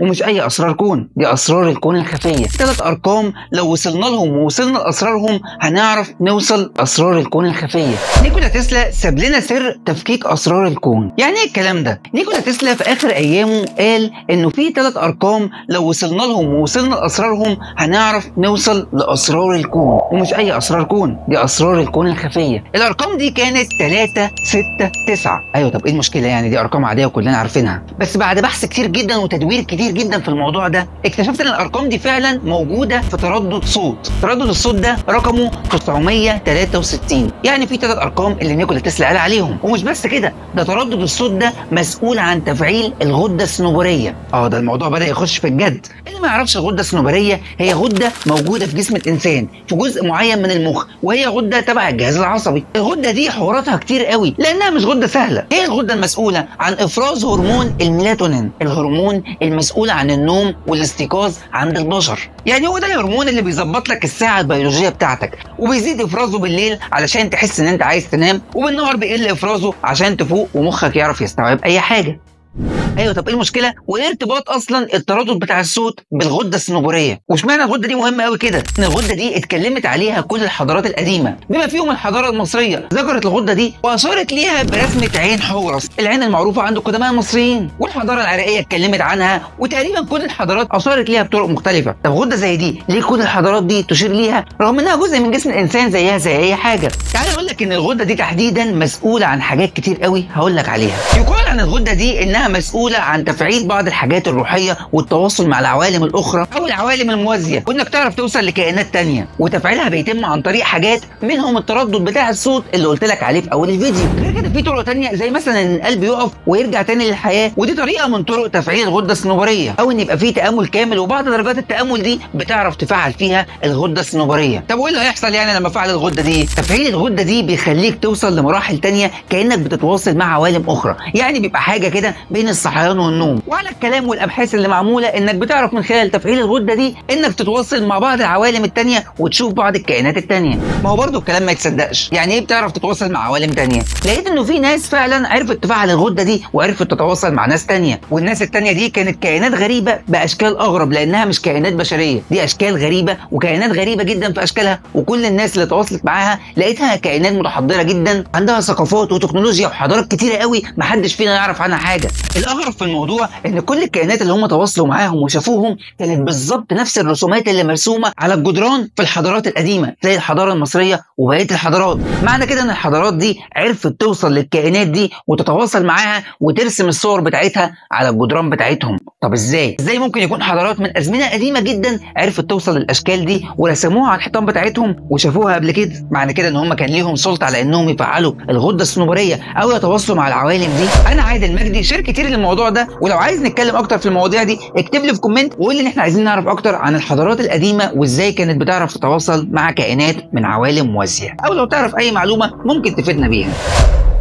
ومش اي اسرار كون دي اسرار الكون الخفيه ثلاث ارقام لو وصلنا لهم ووصلنا لاسرارهم هنعرف نوصل اسرار الكون الخفيه نيكولا تسلا ساب لنا سر تفكيك اسرار الكون يعني ايه الكلام ده نيكولا تسلا في اخر ايامه قال انه في ثلاث ارقام لو وصلنا لهم ووصلنا لاسرارهم هنعرف نوصل لاسرار الكون ومش اي اسرار كون دي اسرار الكون الخفيه الارقام دي كانت 3 6 9 ايوه طب ايه المشكله يعني دي ارقام عاديه وكلنا عارفينها بس بعد بحث كتير جدا وتدوير كتير جدا في الموضوع ده اكتشفت ان الارقام دي فعلا موجوده في تردد صوت تردد الصوت ده رقمه 963 يعني في ثلاث ارقام اللي نيكولا تسلا قال عليهم ومش بس كده ده تردد الصوت ده مسؤول عن تفعيل الغده الصنوبريه اه ده الموضوع بدا يخش في الجد اللي ما يعرفش الغده الصنوبريه هي غده موجوده في جسم الانسان في جزء معين من المخ وهي غده تبع الجهاز العصبي الغده دي حواراتها كتير قوي لانها مش غده سهله هي الغده المسؤوله عن افراز هرمون الميلاتونين الهرمون المسؤول عن النوم والاستيقاظ عند البشر يعني هو ده الهرمون اللي بيظبط لك الساعه البيولوجيه بتاعتك وبيزيد افرازه بالليل علشان تحس ان انت عايز تنام وبالنهار بيقل افرازه عشان تفوق ومخك يعرف يستوعب اي حاجه ايوه طب ايه المشكله وايه ارتباط اصلا التردد بتاع الصوت بالغده الصنوبريه واشمعنى الغده دي مهمه قوي كده ان الغده دي اتكلمت عليها كل الحضارات القديمه بما فيهم الحضاره المصريه ذكرت الغده دي واشارت ليها برسمه عين حورس العين المعروفه عند القدماء المصريين والحضاره العراقيه اتكلمت عنها وتقريبا كل الحضارات اشارت ليها بطرق مختلفه طب غده زي دي ليه كل الحضارات دي تشير ليها رغم انها جزء من جسم الانسان زيها زي اي حاجه تعال اقول لك ان الغده دي تحديدا مسؤوله عن حاجات كتير قوي هقول لك عليها يقال عن الغده دي انها مسؤوله عن تفعيل بعض الحاجات الروحيه والتواصل مع العوالم الاخرى او العوالم الموازيه وانك تعرف توصل لكائنات تانية وتفعيلها بيتم عن طريق حاجات منهم التردد بتاع الصوت اللي قلت لك عليه في اول الفيديو غير كده في طرق تانية زي مثلا ان القلب يقف ويرجع تاني للحياه ودي طريقه من طرق تفعيل الغده الصنوبريه او ان يبقى في تامل كامل وبعض درجات التامل دي بتعرف تفعل فيها الغده الصنوبريه طب وايه اللي هيحصل يعني لما افعل الغده دي تفعيل الغده دي بيخليك توصل لمراحل تانية كانك بتتواصل مع عوالم اخرى يعني بيبقى حاجه كده بين الصحيان والنوم وعلى الكلام والابحاث اللي معموله انك بتعرف من خلال تفعيل الغده دي انك تتواصل مع بعض العوالم التانية وتشوف بعض الكائنات التانية ما هو برضه الكلام ما يتصدقش يعني ايه بتعرف تتواصل مع عوالم تانية لقيت انه في ناس فعلا عرفت تفعل الغده دي وعرفت تتواصل مع ناس تانية والناس التانية دي كانت كائنات غريبه باشكال اغرب لانها مش كائنات بشريه دي اشكال غريبه وكائنات غريبه جدا في اشكالها وكل الناس اللي تواصلت معاها لقيتها كائنات متحضره جدا عندها ثقافات وتكنولوجيا وحضارات كتيره قوي محدش فينا يعرف عنها حاجه الاغرب في الموضوع ان كل الكائنات اللي هم تواصلوا معاهم وشافوهم كانت بالظبط نفس الرسومات اللي مرسومه على الجدران في الحضارات القديمه زي الحضاره المصريه وبقيه الحضارات معنى كده ان الحضارات دي عرفت توصل للكائنات دي وتتواصل معاها وترسم الصور بتاعتها على الجدران بتاعتهم طب ازاي ازاي ممكن يكون حضارات من ازمنه قديمه جدا عرفت توصل للاشكال دي ورسموها على الحيطان بتاعتهم وشافوها قبل كده معنى كده ان هم كان ليهم سلطه على انهم يفعلوا الغده الصنوبريه او يتواصلوا مع العوالم دي انا عادل مجدي شير كتير للموضوع ده ولو عايز نتكلم اكتر في المواضيع دي اكتب لي في كومنت وقول لي ان احنا عايزين نعرف اكتر عن الحضارات القديمه وازاي كانت بتعرف تتواصل مع كائنات من عوالم موازيه او لو تعرف اي معلومه ممكن تفيدنا بيها